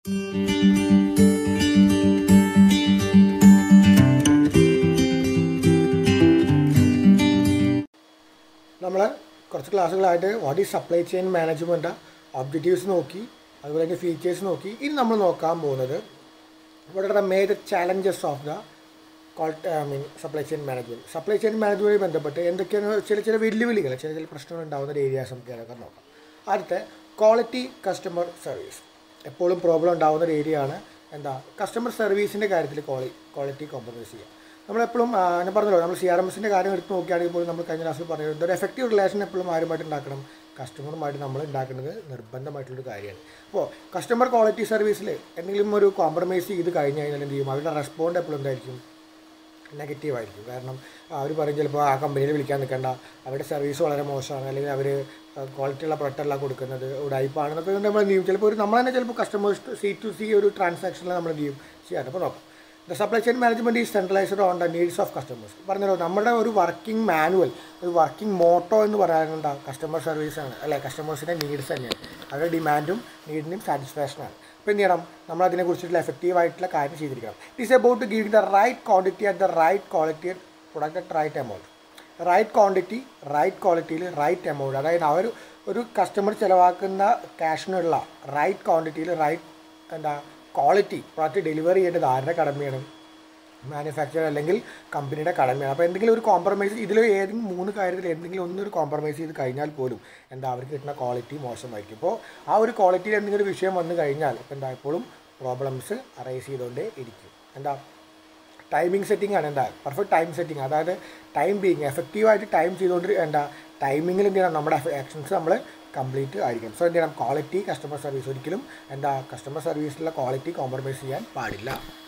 നമ്മൾ കുറച്ച് ക്ലാസ്സുകളായിട്ട് what is supply chain management objectives നോക്കി അതുപോലെ തന്നെ ഫീച്ചേഴ്സ് നോക്കി ഇനി നമ്മൾ നോക്കാൻ പോകുന്നത് what are the major challenges of the quality I mean supply chain management supply chain മാനേജ്മെൻറ്റുമായി ബന്ധപ്പെട്ട് എന്തൊക്കെയാണ് ചില ചില വെല്ലുവിളികൾ ചില ചില പ്രശ്നങ്ങൾ ഉണ്ടാകുന്ന ഒരു ഏരിയാസ് നമുക്ക് ഏതൊക്കെ നോക്കാം അടുത്ത ക്വാളിറ്റി കസ്റ്റമർ സർവീസ് എപ്പോഴും പ്രോബ്ലം ഉണ്ടാകുന്ന ഒരു ഏരിയ ആണ് എന്താ കസ്റ്റമർ സർവീസിൻ്റെ കാര്യത്തിൽ ക്വാളി ക്വാളിറ്റി കോംപ്രമൈസ് ചെയ്യുക നമ്മളെപ്പോഴും ആ, ഞാൻ പറഞ്ഞല്ലോ നമ്മൾ സി ആർ എം എസിൻ്റെ കാര്യം എടുത്ത് നോക്കുകയാണെങ്കിൽ പോലും നമ്മൾ കഴിഞ്ഞ ക്ലാസ്സിൽ പറഞ്ഞത് ഒരു എഫക്റ്റീവ് റിലേഷൻ എപ്പോഴും ആരുമായിട്ട് ഉണ്ടാക്കണം കസ്റ്റമറുമായിട്ട് നമ്മൾ ഉണ്ടാക്കുന്നത് നിർബന്ധമായിട്ടുള്ളൊരു കാര്യമാണ് അപ്പോൾ കസ്റ്റമർ ക്വാളിറ്റി സർവീസിൽ എന്തെങ്കിലും ഒരു കോംപ്രമൈസ് ചെയ്ത് കഴിഞ്ഞ് കഴിഞ്ഞാൽ എന്ത് ചെയ്യും അവരുടെ റെസ്പോണ്ട് എപ്പോഴും എന്തായിരിക്കും നെഗറ്റീവ് ആയിരിക്കും കാരണം അവർ പറയും ചിലപ്പോൾ ആ കമ്പനിയിൽ വിളിക്കാൻ നിൽക്കണ്ട അവരുടെ സർവീസ് വളരെ മോശമാണ് അല്ലെങ്കിൽ അവർ ക്വാളിറ്റി ഉള്ള പ്രൊഡക്റ്റ് അല്ല കൊടുക്കുന്നത് ഉടായ്പാണെന്നൊക്കെ നമ്മൾ എന്ത് ചെയ്യും ചിലപ്പോൾ ഒരു നമ്മൾ തന്നെ ചിലപ്പോൾ കസ്റ്റമേഴ്സ് സി ടു സി ഒരു ട്രാൻസാക്ഷനിൽ നമ്മൾ എന്ത് ചെയ്യും ചെയ്യാറ് അപ്പോൾ നോക്കാം the supply chain management is centralised on the needs of customers പറഞ്ഞല്ലോ നമ്മുടെ ഒരു വർക്കിംഗ് മാനുവൽ ഒരു വർക്കിംഗ് മോട്ടോ എന്ന് പറയാനുണ്ട കസ്റ്റമർ സർവീസാണ് അല്ലെ കസ്റ്റമേഴ്സിൻ്റെ നീഡ്സ് തന്നെയാണ് അവരുടെ ഡിമാൻഡും നീഡിനും സാറ്റിസ്ഫാക്ഷനാണ് അപ്പോൾ എന്ത് ചെയ്യണം നമ്മൾ അതിനെക്കുറിച്ചിട്ടുള്ള എഫക്റ്റീവ് ആയിട്ടുള്ള കാര്യം ചെയ്തിരിക്കണം it is about giving the right quantity at the right quality product at right amount right quantity right ക്വാളിറ്റിയിൽ റൈറ്റ് എമൗണ്ട് അതായത് അവർ ഒരു കസ്റ്റമർ ചിലവാക്കുന്ന ക്യാഷിനുള്ള റൈറ്റ് ക്വാണ്ടിറ്റിയിൽ റൈറ്റ് എന്താ ക്വാളിറ്റി പ്രോഡക്റ്റ് ഡെലിവറി ചെയ്യേണ്ടത് ആരുടെ കടമയാണ് മാനുഫാക്ചർ അല്ലെങ്കിൽ കമ്പനിയുടെ കടമയാണ് അപ്പോൾ എന്തെങ്കിലും ഒരു കോംപ്രമൈസ് ഇതിൽ ഏതെങ്കിലും മൂന്ന് കാര്യത്തിൽ എന്തെങ്കിലും ഒന്നൊരു കോംപ്രമൈസ് ചെയ്ത് കഴിഞ്ഞാൽ പോലും എന്താ അവർക്ക് കിട്ടുന്ന ക്വാളിറ്റി മോശമായിരിക്കും അപ്പോൾ ആ ഒരു ക്വാളിറ്റിയിൽ എന്തെങ്കിലും ഒരു വിഷയം വന്നു കഴിഞ്ഞാൽ ഇപ്പോൾ എന്താ എപ്പോഴും പ്രോബ്ലംസ് അറൈസ് ചെയ്തുകൊണ്ടേ ഇരിക്കും എന്താ ടൈമിംഗ് സെറ്റിംഗ് ആണ് എന്താ പെർഫെക്റ്റ് ടൈം സെറ്റിംഗ് അതായത് ടൈം ബീങ് എഫക്റ്റീവായിട്ട് ടൈം ചെയ്തുകൊണ്ട് എന്താ ടൈമിങ്ങിൽ എന്ത് ചെയ്യണം നമ്മുടെ ആക്ഷൻസ് നമ്മൾ കംപ്ലീറ്റ് ആയിരിക്കും സോ എന്ത് ചെയ്യണം ക്വാളിറ്റി കസ്റ്റമർ സർവീസ് ഒരിക്കലും എന്താ കസ്റ്റമർ സർവീസിലുള്ള ക്വാളിറ്റി കോംപ്രമൈസ് ചെയ്യാൻ പാടില്ല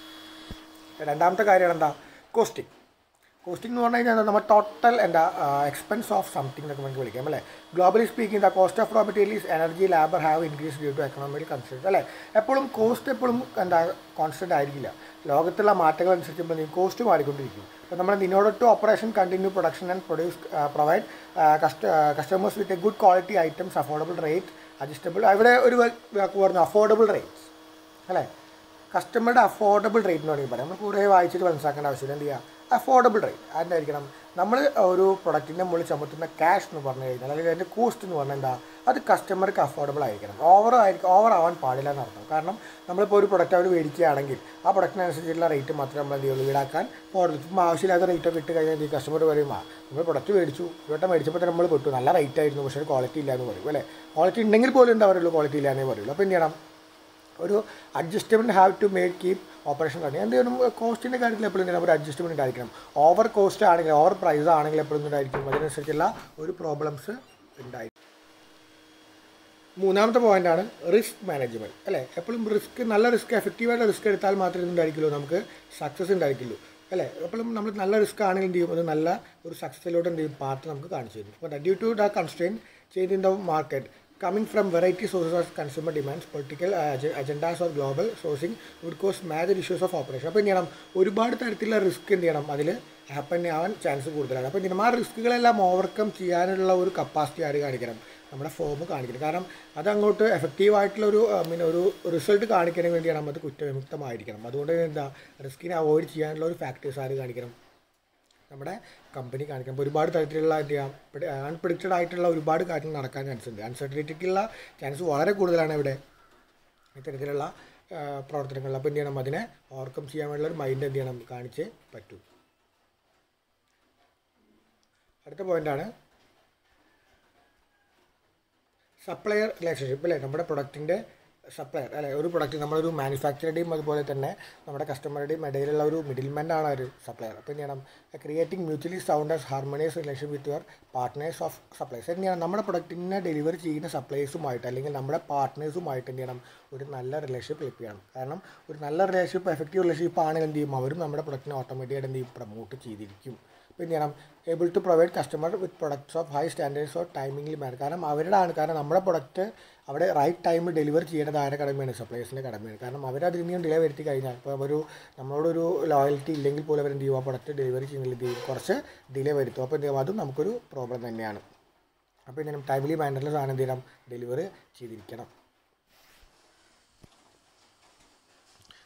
രണ്ടാമത്തെ കാര്യമാണ് എന്താ കോസ്റ്റിംഗ് കോസ്റ്റിംഗ് എന്ന് പറഞ്ഞു കഴിഞ്ഞാൽ നമ്മൾ ടോട്ടൽ എന്താ എക്സ്പെൻസ് ഓഫ് സംതിങ് എന്നൊക്കെ നമുക്ക് വിളിക്കാം അല്ലേ globally speaking the cost of raw materials energy labour have increase due to economic concept അല്ലേ എപ്പോഴും കോസ്റ്റ് എപ്പോഴും എന്താ കോൺസ്റ്റൻ്റ് ആയിരിക്കില്ല ലോകത്തുള്ള മാറ്റങ്ങൾ അനുസരിച്ച് നമ്മൾ കോസ്റ്റ് മാറിക്കൊണ്ടിരിക്കും അപ്പോൾ നമ്മൾ in order to operation continue production and produce provide customers with a good quality items affordable rate adjustable അവിടെ ഒരു വാക്ക് പറഞ്ഞു അഫോർഡബിൾ റേറ്റ്സ് അല്ലേ കസ്റ്റമറുടെ അഫോർഡബിൾ റേറ്റ് എന്ന് വേണമെങ്കിൽ പറയാം നമ്മൾ കുറേ വായിച്ചിട്ട് മനസ്സിലാക്കേണ്ട ആവശ്യമില്ല എന്ത് ചെയ്യുക അഫോർഡബിൾ റേറ്റ് അതെന്തായിരിക്കണം നമ്മൾ ഒരു പ്രൊഡക്റ്റിൻ്റെ മുകളിൽ ചുമത്തുന്ന ക്യാഷ് എന്ന് പറഞ്ഞു കഴിഞ്ഞാൽ അല്ലെങ്കിൽ അതിൻ്റെ കോസ്റ്റ് എന്ന് പറഞ്ഞാൽ എന്താ അത് കസ്റ്റമർക്ക് അഫോർഡബിൾ ആയിരിക്കണം ഓവർ ആയിരിക്കും ഓവർ ആവാൻ പാടില്ല എന്നർത്ഥം കാരണം നമ്മളിപ്പോൾ ഒരു പ്രൊഡക്റ്റ് അവർ മേടിക്കുകയാണെങ്കിൽ ആ പ്രൊഡക്റ്റിനനുസരിച്ചുള്ള റേറ്റ് മാത്രമേ നമ്മൾ എന്ത് ചെയ്യുള്ളൂ ഈടാക്കാൻ പാടുള്ളൂ ഇപ്പം ആവശ്യമില്ലാത്ത റേറ്റൊക്കെ ഇട്ട് കഴിഞ്ഞാൽ ഈ കസ്റ്റമർ പറയും ആ നമ്മൾ പ്രൊഡക്റ്റ് മേടിച്ചു ഇവിടെ മേടിച്ചപ്പോൾ തന്നെ നമ്മൾ പെട്ടു നല്ല റേറ്റ് ആയിരുന്നു പക്ഷേ ക്വാളിറ്റി ഇല്ല എന്ന് പറയും അല്ലേ ക്വാളിറ്റി ഉണ്ടെങ്കിൽ പോലും എന്താ പറയുള്ളൂ ക്വാളിറ്റി ഇല്ല എന്നേ പറയുള്ളൂ അപ്പോൾ എന്ത് ചെയ്യണം ഒരു adjustment have to make keep operation running എന്തെങ്കിലും കോസ്റ്റിൻ്റെ കാര്യത്തിൽ എപ്പോഴും എന്തിനാ ഒരു അഡ്ജസ്റ്റ്മെൻറ്റ് ഉണ്ടായിരിക്കണം ഓവർ കോസ്റ്റ് ആണെങ്കിൽ ഓവർ പ്രൈസ് ആണെങ്കിൽ എപ്പോഴും ഉണ്ടായിരിക്കും അതിനനുസരിച്ചുള്ള ഒരു പ്രോബ്ലംസ് ഉണ്ടായിരിക്കും മൂന്നാമത്തെ പോയിൻ്റാണ് റിസ്ക് മാനേജ്മെൻറ്റ് അല്ലേ എപ്പോഴും റിസ്ക് നല്ല റിസ്ക് എഫക്റ്റീവായിട്ട് റിസ്ക് എടുത്താൽ മാത്രമേ ഉണ്ടായിരിക്കുള്ളൂ നമുക്ക് സക്സസ് ഉണ്ടായിരിക്കുള്ളൂ അല്ലേ എപ്പോഴും നമ്മൾ നല്ല റിസ്ക് ആണെങ്കിൽ എന്ത് ചെയ്യും അത് നല്ല ഒരു സക്സസിലോട്ട് എന്ത് ചെയ്യും പാർട്ട് നമുക്ക് കാണിച്ചു തരും അപ്പോൾ due to the constrain change in the market coming from variety sources of consumer demands, political uh, ag- agendas or global sourcing would cause major issues of operation. അപ്പോൾ എന്ത് ചെയ്യണം ഒരുപാട് തരത്തിലുള്ള റിസ്ക് എന്ത് ചെയ്യണം അതിൽ ഹാപ്പൻ ആവാൻ ചാൻസ് കൂടുതലാണ് അപ്പോൾ എന്ത് ചെയ്യണം ആ റിസ്കുകളെല്ലാം ഓവർകം ചെയ്യാനുള്ള ഒരു കപ്പാസിറ്റി ആര് കാണിക്കണം നമ്മുടെ ഫോം കാണിക്കണം കാരണം അത് അങ്ങോട്ട് എഫക്റ്റീവ് ആയിട്ടുള്ള ഒരു മീൻ ഒരു റിസൾട്ട് കാണിക്കണമെങ്കിൽ വേണ്ടി ചെയ്യണം അത് കുറ്റവിമുക്തമായിരിക്കണം അതുകൊണ്ട് എന്താ റിസ്കിനെ അവോയ്ഡ് ചെയ്യാനുള്ള ഒരു ഫാക്ടേഴ്സ് ആര് കാണിക്കണം നമ്മുടെ കമ്പനി കാണിക്കാം അപ്പോൾ ഒരുപാട് തരത്തിലുള്ള എന്ത് ചെയ്യാം അൺപ്രഡിക്റ്റഡ് ആയിട്ടുള്ള ഒരുപാട് കാര്യങ്ങൾ നടക്കാൻ ചാൻസ് ഉണ്ട് അൺസർട്ടിനിറ്റിക്കുള്ള ചാൻസ് വളരെ കൂടുതലാണ് ഇവിടെ ഇത്തരത്തിലുള്ള ആ, പ്രവർത്തനങ്ങളിൽ അപ്പോൾ എന്ത് ചെയ്യണം അതിനെ ഓവർകം ചെയ്യാൻ വേണ്ടിയുള്ള ഒരു മൈൻഡ് എന്ത് ചെയ്യണം കാണിച്ചേ പറ്റൂ അടുത്ത പോയിന്റാണ് സപ്ലയർ റിലേഷൻഷിപ്പ് അല്ലേ നമ്മുടെ പ്രൊഡക്റ്റിൻ്റെ സപ്ലയർ അല്ലെ ഒരു പ്രൊഡക്റ്റ് നമ്മളൊരു മാനുഫാക്ചറുടെയും അതുപോലെ തന്നെ നമ്മുടെ കസ്റ്റമറുടെയും ഇടയിലുള്ള ഒരു മിഡിൽമെൻ്റ് ആണ് ഒരു സപ്ലയർ അപ്പോൾ എന്ത് ചെയ്യണം creating mutually sound as harmonious relation with your partners of supplies എന്ത് ചെയ്യണം നമ്മുടെ പ്രൊഡക്റ്റിനെ ഡെലിവറി ചെയ്യുന്ന സപ്ലൈസുമായിട്ട് അല്ലെങ്കിൽ നമ്മുടെ പാർട്ട്നേഴ്സുമായിട്ട് എന്ത് ചെയ്യണം ഒരു നല്ല റിലേഷൻഷിപ്പ് ക്ലിപ്പ് ചെയ്യണം കാരണം ഒരു നല്ല റിലേഷൻഷിപ്പ് എഫക്റ്റീവ് റിലേഷൻഷിപ്പ് ആണെങ്കിൽ എന്ത് ചെയ്യും അവരും നമ്മുടെ പ്രൊഡക്റ്റിനെ ഓട്ടോമാറ്റിക്കായിട്ട് എന്ത് ചെയ്യും പ്രൊമോട്ട് ചെയ്തിരിക്കും പിന്നെ ചെയ്യണം able to provide customer with products of high standards or ടൈമിംഗിൽ മാൻ കാരണം അവരുടെ ആണ് കാരണം നമ്മുടെ പ്രൊഡക്റ്റ് അവിടെ റൈറ്റ് ടൈമിൽ ഡെലിവർ ചെയ്യേണ്ടത് ആരുടെ കടമയാണ് സപ്ലൈസിൻ്റെ കടമയാണ് കാരണം അവരതിൽ നിന്നും ഡിലേ വരുത്തി കഴിഞ്ഞാൽ ഇപ്പോൾ ഒരു നമ്മളോടൊരു ലോയൽറ്റി ഇല്ലെങ്കിൽ പോലും അവർ എന്ത് ചെയ്യും ആ പ്രൊഡക്റ്റ് ഡെലിവറി ചെയ്യുന്നതിൽ എന്ത് ചെയ്യും കുറച്ച് ഡിലേ വരുത്തും അപ്പോൾ എന്ത് ചെയ്യും അതും നമുക്കൊരു പ്രോബ്ലം തന്നെയാണ് അപ്പോൾ എന്ത് ചെയ്യണം ടൈംലി മാനറിൽ സാധനം എന്ത് ചെയ്യണം ഡെലിവറി ചെയ്തിരിക്കണം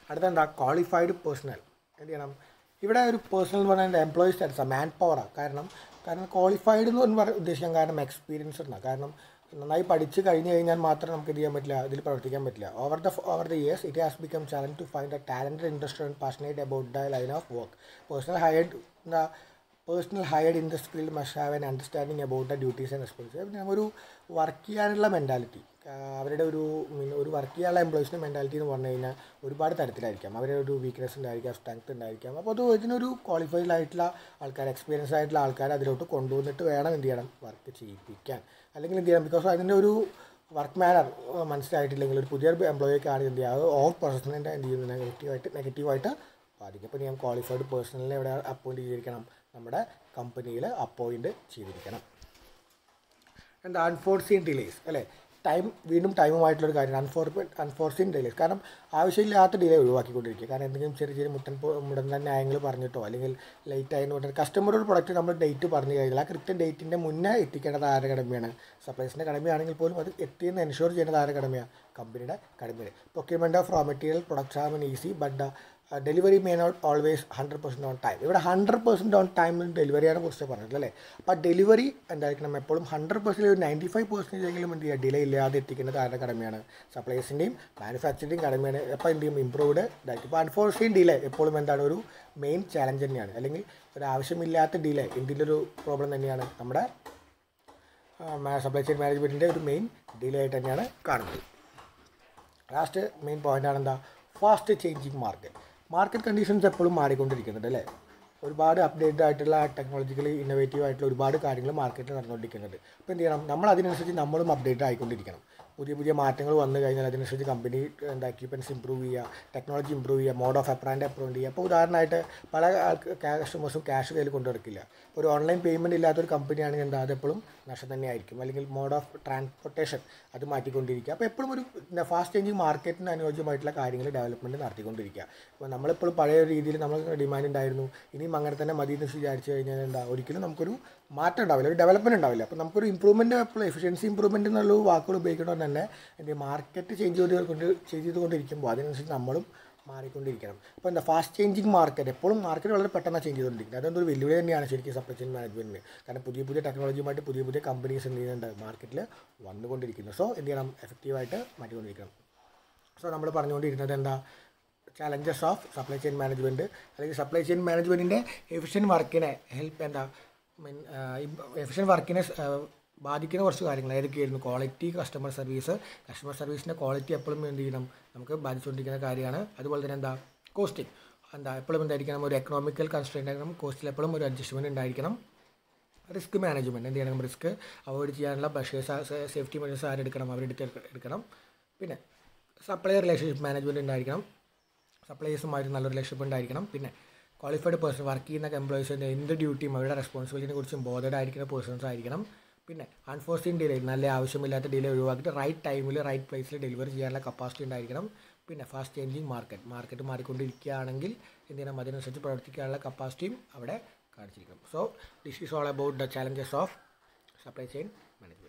അടുത്ത എന്താ ക്വാളിഫൈഡ് പേഴ്സണൽ എന്ത് ചെയ്യണം ഇവിടെ ഒരു പേഴ്സണൽ എന്ന് പറഞ്ഞാൽ എംപ്ലോയി സ്റ്റാറ്റസ് മാൻ പവറാണ് കാരണം കാരണം ക്വാളിഫൈഡ് എന്ന് പറഞ്ഞ ഉദ്ദേശിക്കാൻ കാരണം എക്സ്പീരിയൻസ് എന്നാണ് കാരണം നന്നായി പഠിച്ച് കഴിഞ്ഞ് കഴിഞ്ഞാൽ മാത്രം നമുക്ക് എന്ത് ചെയ്യാൻ പറ്റില്ല ഇതിൽ പ്രവർത്തിക്കാൻ പറ്റില്ല over the over the years it has become challenge to find a talented interested and passionate about the line of work personal hired the personal hired in the skill must have an understanding about the duties and responsibility പിന്നെ ഒരു work ചെയ്യാനുള്ള mentality അവരുടെ ഒരു മീൻ ഒരു work ചെയ്യാനുള്ള എംപ്ലോയീസിൻ്റെ mentality എന്ന് പറഞ്ഞു കഴിഞ്ഞാൽ ഒരുപാട് തരത്തിലായിരിക്കാം അവരുടെ ഒരു വീക്ക്നെസ് ഉണ്ടായിരിക്കാം സ്ട്രെങ്ത് ഉണ്ടായിരിക്കാം അപ്പോൾ അത് ഇതിനൊരു ക്വാളിഫൈഡ് ആയിട്ടുള്ള ആൾക്കാർ എക്സ്പീരിയൻസ് ആയിട്ടുള്ള ആൾക്കാർ അതിലോട്ട് കൊണ്ടുവന്നിട്ട് വേണം എന്ത് ചെയ്യണം വർക്ക് ചെയ്യിപ്പിക്കാൻ അല്ലെങ്കിൽ എന്ത് ചെയ്യണം ബിക്കോസ് അതിൻ്റെ ഒരു വർക്ക് മാനർ മനസ്സിലായിട്ടില്ലെങ്കിൽ ഒരു പുതിയ എംപ്ലോയിക്ക് ആണ് എന്ത് ചെയ്യുക അത് ഓവർ പ്രോസസ്സിനെ എന്ത് ചെയ്യുന്നത് നെഗറ്റീവായിട്ട് നെഗറ്റീവായിട്ട് ബാധിക്കും അപ്പോൾ ഞാൻ ക്വാളിഫൈഡ് പേഴ്സണലിനെ എവിടെ അപ്പോയിൻറ്റ് ചെയ്തിരിക്കണം നമ്മുടെ കമ്പനിയിൽ അപ്പോയിൻറ്റ് ചെയ്തിരിക്കണം എന്താ അൺഫോർസീൻ ഡിലേസ് അല്ലേ ടൈം വീണ്ടും ടൈമുമായിട്ടുള്ളൊരു കാര്യം അൺഫോർ അൺഫോർസീൻ ഡിലേസ് കാരണം ആവശ്യമില്ലാത്ത ഡിലേ ഒഴിവാക്കിക്കൊണ്ടിരിക്കുക കാരണം എന്തെങ്കിലും ചെറിയ ചെറിയ മുട്ടൻ മുടന്ന ന്യായങ്ങൾ പറഞ്ഞിട്ടോ അല്ലെങ്കിൽ ലേറ്റ് ആയെന്ന് പറഞ്ഞാൽ കസ്റ്റമർ ഒരു പ്രൊഡക്റ്റ് നമ്മൾ ഡേറ്റ് പറഞ്ഞു കഴിഞ്ഞാൽ ആ കൃത്യം ഡേറ്റിൻ്റെ മുന്നേ എത്തിക്കേണ്ടത് ആരുടെ കടമയാണ് സപ്ലൈസിൻ്റെ കടമയാണെങ്കിൽ പോലും അത് എത്തിയെന്ന് എൻഷുർ ചെയ്യേണ്ടത് ആരുടെ കടമയാണ് കമ്പനിയുടെ കടമയാണ് procurement of raw material products ആവാൻ easy but delivery may not always hundred percent on time ഇവിടെ ഹൺഡ്രഡ് പെർസെൻറ്റ് ഓൺ ടൈമിൽ ഡെലിവറിയാണ് കുറിച്ച് പറഞ്ഞിട്ടുള്ളത് അല്ലേ അപ്പോൾ ഡെലിവറി എന്തായിരിക്കണം എപ്പോഴും ഹൺഡ്രഡ് പെർസെൻറ്റ് ഒരു നയൻറ്റി ഫൈവ് പെർസെൻറ്റേജ് എങ്കിലും എന്ത് ചെയ്യുക ഡിലേ ഇല്ലാതെ എത്തിക്കേണ്ടത് ആരുടെ കടമയാണ് സപ്ലൈസിൻ്റെയും മാനുഫാക്ചറിൻ്റെയും കടമയാണ് എപ്പോൾ എന്ത് ചെയ്യും ഇമ്പ്രൂവ്ഡ് ഇതായിരിക്കും ഇപ്പോൾ അൺഫോർസീൻ ഡിലേ എപ്പോഴും എന്താണ് ഒരു മെയിൻ ചാലഞ്ച് തന്നെയാണ് അല്ലെങ്കിൽ ഒരു ആവശ്യമില്ലാത്ത ഡിലേ എന്തിൻ്റെ ഒരു പ്രോബ്ലം തന്നെയാണ് നമ്മുടെ സപ്ലൈ ചെയിൻ മാനേജ്മെൻറ്റിൻ്റെ ഒരു മെയിൻ ഡിലേ ആയിട്ട് തന്നെയാണ് കാണുന്നത് ലാസ്റ്റ് മെയിൻ പോയിൻ്റാണ് എന്താ fast changing market market conditions എപ്പോഴും മാറിക്കൊണ്ടിരിക്കുന്നുണ്ട് അല്ലേ ഒരുപാട് അപ്ഡേറ്റഡ് ആയിട്ടുള്ള ടെക്നോളജിക്കലി ഇന്നോവേറ്റീവ് ആയിട്ടുള്ള ഒരുപാട് കാര്യങ്ങൾ മാർക്കറ്റിൽ നടന്നുകൊണ്ടിരിക്കുന്നുണ്ട് അപ്പോൾ എന്ത് ചെയ്യണം നമ്മൾ അതിനനുസരിച്ച് നമ്മളും അപ്ഡേറ്റ് ആയിക്കൊണ്ടിരിക്കണം പുതിയ പുതിയ മാറ്റങ്ങൾ വന്നു കഴിഞ്ഞാൽ അതിനനുസരിച്ച് കമ്പനി എന്താ എക്യുപ്മെൻറ്റ്സ് ഇമ്പ്രൂവ് ചെയ്യുക ടെക്നോളജി ഇമ്പ്രൂവ് ചെയ്യുക മോഡ് ഓഫ് അപ്രാൻഡ് അപ്രൂവ് ചെയ്യുക അപ്പോൾ ഉദാഹരണമായിട്ട് പല കസ്റ്റമേഴ്സും ക്യാഷ് കയ്യിൽ കൊണ്ടുനടക്കില്ല ഒരു ഓൺലൈൻ പേയ്മെൻറ്റ് ഇല്ലാത്തൊരു കമ്പനിയാണെങ്കിൽ എന്താ അതെപ്പോഴും നഷ്ടം തന്നെയായിരിക്കും അല്ലെങ്കിൽ മോഡ് ഓഫ് ട്രാൻസ്പോർട്ടേഷൻ അത് മാറ്റിക്കൊണ്ടിരിക്കുക അപ്പോൾ എപ്പോഴും ഒരു ഫാസ്റ്റ് ചേഞ്ചിങ് മാർക്കറ്റിന് അനുയോജ്യമായിട്ടുള്ള കാര്യങ്ങൾ ഡെവലപ്മെൻറ്റ് നടത്തിക്കൊണ്ടിരിക്കുക അപ്പോൾ നമ്മളെപ്പോഴും പഴയ രീതിയിൽ നമ്മൾ ഡിമാൻഡ് ഉണ്ടായിരുന്നു ഇനിയും അങ്ങനെ തന്നെ മതി എന്ന് വിചാരിച്ചു കഴിഞ്ഞാൽ എന്താ ഒരിക്കലും നമുക്കൊരു മാറ്റം ഉണ്ടാവില്ല ഒരു ഡെവലപ്മെൻറ്റ് ഉണ്ടാവില്ല അപ്പോൾ നമുക്കൊരു ഇമ്പ്രൂവ്മെൻറ്റ് എപ്പോഴും എഫിഷ്യൻസി ഇമ്പ്രൂവ്മെൻറ്റ് എന്നുള്ള വാക്കുകൾ ഉപയോഗിക്കണമെന്ന് തന്നെ എൻ്റെ മാർക്കറ്റ് ചേഞ്ച് ചെയ്തുകൊണ്ട് ചേഞ്ച് ചെയ്തുകൊണ്ടിരിക്കുമ്പോൾ അതിനനുസരിച്ച് നമ്മളും മാറിക്കൊണ്ടിരിക്കണം അപ്പോൾ എന്താ ഫാസ്റ്റ് ചേഞ്ചിങ് മാർക്കറ്റ് എപ്പോഴും മാർക്കറ്റ് വളരെ പെട്ടെന്ന് ചേഞ്ച് ചെയ്തുകൊണ്ടിരിക്കുന്നത് അതൊരു വെല്ലുവിളി തന്നെയാണ് ശരിക്കും സപ്ലൈ ചെയിൻ മാനേജ്മെൻറ്റിന് കാരണം പുതിയ പുതിയ ടെക്നോളജിയുമായിട്ട് പുതിയ പുതിയ കമ്പനീസ് എന്ത് ചെയ്യുന്നുണ്ട് മാർക്കറ്റിൽ വന്നുകൊണ്ടിരിക്കുന്നു സോ എന്ത് ചെയ്യണം എഫക്റ്റീവായിട്ട് മാറ്റിക്കൊണ്ടിരിക്കണം സോ നമ്മൾ പറഞ്ഞുകൊണ്ടിരുന്നത് എന്താ challenges of supply chain management അല്ലെങ്കിൽ സപ്ലൈ ചെയിൻ മാനേജ്മെൻറ്റിൻ്റെ എഫിഷ്യൻ വർക്കിനെ ഹെൽപ്പ് എന്താ മീൻ എഫിഷ്യൻ വർക്കിനെ ബാധിക്കുന്ന കുറച്ച് കാര്യങ്ങൾ ഏതൊക്കെയായിരുന്നു ക്വാളിറ്റി കസ്റ്റമർ സർവീസ് കസ്റ്റമർ സർവീസിൻ്റെ ക്വാളിറ്റി എപ്പോഴും എന്ത് ചെയ്യണം നമുക്ക് ബാധിച്ചുകൊണ്ടിരിക്കുന്ന കാര്യമാണ് അതുപോലെ തന്നെ എന്താ കോസ്റ്റിംഗ് എന്താ എപ്പോഴും എന്തായിരിക്കണം ഒരു എക്കണോമിക്കൽ കൺസ്ട്രെയിൻ്റ് ആയിരിക്കണം കോസ്റ്റിൽ എപ്പോഴും ഒരു അഡ്ജസ്റ്റ്മെൻറ്റ് ഉണ്ടായിരിക്കണം റിസ്ക് മാനേജ്മെൻറ്റ് എന്ത് ചെയ്യണം റിസ്ക് അവോയ്ഡ് ചെയ്യാനുള്ള മെഷേഴ്സ് സേഫ്റ്റി മെഷേഴ്സ് ആരെടുക്കണം അവരെടുത്ത് എടുക്കണം പിന്നെ സപ്ലൈ റിലേഷൻഷിപ്പ് മാനേജ്മെൻറ്റ് ഉണ്ടായിരിക്കണം സപ്ലൈസുമായിട്ട് നല്ലൊരു റിലേഷൻഷിപ്പ് ഉണ്ടായിരിക്കണം പിന്നെ ക്വാളിഫൈഡ് പേഴ്സൺ വർക്ക് ചെയ്യുന്ന എംപ്ലോയീസിൻ്റെ എന്ത് ഡ്യൂട്ടിയും അവരുടെ റെസ്പോൺസിബിലിറ്റിനെ കുറിച്ചും ബോധഡ് ആയിരിക്കുന്ന പേഴ്സൺസ് ആയിരിക്കണം പിന്നെ അൺഫോഴ്സിൻ ഡിലേ നല്ല ആവശ്യമില്ലാത്ത ഡിലേ ഒഴിവാക്കിയിട്ട് റൈറ്റ് ടൈമിൽ റൈറ്റ് പ്ലേസിൽ ഡെലിവറി ചെയ്യാനുള്ള കപ്പാസിറ്റി ഉണ്ടായിരിക്കണം പിന്നെ ഫാസ്റ്റ് ചേഞ്ചിങ് മാർക്കറ്റ് മാർക്കറ്റ് മാറിക്കൊണ്ടിരിക്കുകയാണെങ്കിൽ എന്ത് ചെയ്യണം അതിനനുസരിച്ച് പ്രവർത്തിക്കാനുള്ള കപ്പാസിറ്റിയും അവിടെ കാണിച്ചിരിക്കണം so this is all about the challenges of supply chain management